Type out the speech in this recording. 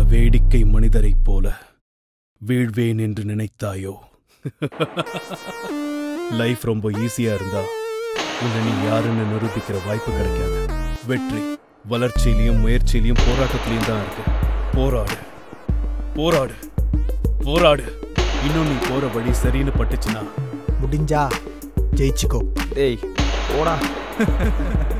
வேடிக்கை மனிதரைப் போல வீழ்வேன் என்று நினைத்தாயோ லைஃப் ரொம்ப ஈஸியா இருந்தா உன்னை நீ யாருன்னு நிரூபிக்கிற வாய்ப்பு கிடைக்காது வெற்றி வளர்ச்சியிலையும் முயற்சியிலையும் போராட்டத்திலையும் தான் இருக்கு போராடு போராடு போராடு இன்னும் நீ போற வழி சரின்னு பட்டுச்சுன்னா முடிஞ்சா ஜெயிச்சுக்கோ டேய் போடா